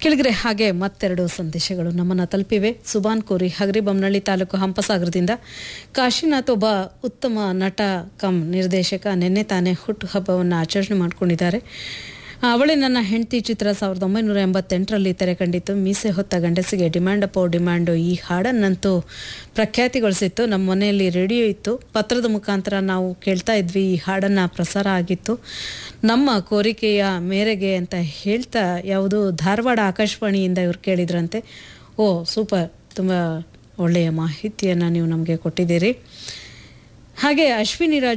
ಕೆಳಗರೆ ಹಾಗೆ ಮತ್ತೆರಡು ಸಂದೇಶಗಳು ನಮ್ಮನ್ನು ತಲುಪಿವೆ ಸುಬಾನ್ ಕೋರಿ ಹಗರಿಬೊಮ್ಮನಹಳ್ಳಿ ತಾಲೂಕು ಹಂಪಸಾಗರದಿಂದ ಕಾಶಿನಾಥ್ ಒಬ್ಬ ಉತ್ತಮ ನಟ ಕಮ್ ನಿರ್ದೇಶಕ ನಿನ್ನೆ ತಾನೇ ಹುಟ್ಟುಹಬ್ಬವನ್ನು ಆಚರಣೆ ಮಾಡಿಕೊಂಡಿದ್ದಾರೆ ಅವಳೇ ನನ್ನ ಹೆಂಡತಿ ಚಿತ್ರ ಸಾವಿರದ ಒಂಬೈನೂರ ಎಂಬತ್ತೆಂಟರಲ್ಲಿ ತೆರೆ ಕಂಡಿತ್ತು ಮೀಸೆ ಹೊತ್ತ ಗಂಡಸಿಗೆ ಡಿಮ್ಯಾಂಡ್ ಅಪೋ ಡಿಮ್ಯಾಂಡು ಈ ಹಾಡನ್ನಂತೂ ಪ್ರಖ್ಯಾತಿಗೊಳಿಸಿತ್ತು ನಮ್ಮ ಮನೆಯಲ್ಲಿ ರೇಡಿಯೋ ಇತ್ತು ಪತ್ರದ ಮುಖಾಂತರ ನಾವು ಕೇಳ್ತಾ ಇದ್ವಿ ಈ ಹಾಡನ್ನು ಪ್ರಸಾರ ಆಗಿತ್ತು ನಮ್ಮ ಕೋರಿಕೆಯ ಮೇರೆಗೆ ಅಂತ ಹೇಳ್ತಾ ಯಾವುದು ಧಾರವಾಡ ಆಕಾಶವಾಣಿಯಿಂದ ಇವ್ರು ಕೇಳಿದ್ರಂತೆ ಓ ಸೂಪರ್ ತುಂಬ ಒಳ್ಳೆಯ ಮಾಹಿತಿಯನ್ನು ನೀವು ನಮಗೆ ಕೊಟ್ಟಿದ್ದೀರಿ ಹಾಗೆ ಅಶ್ವಿನಿ ರಾಜ್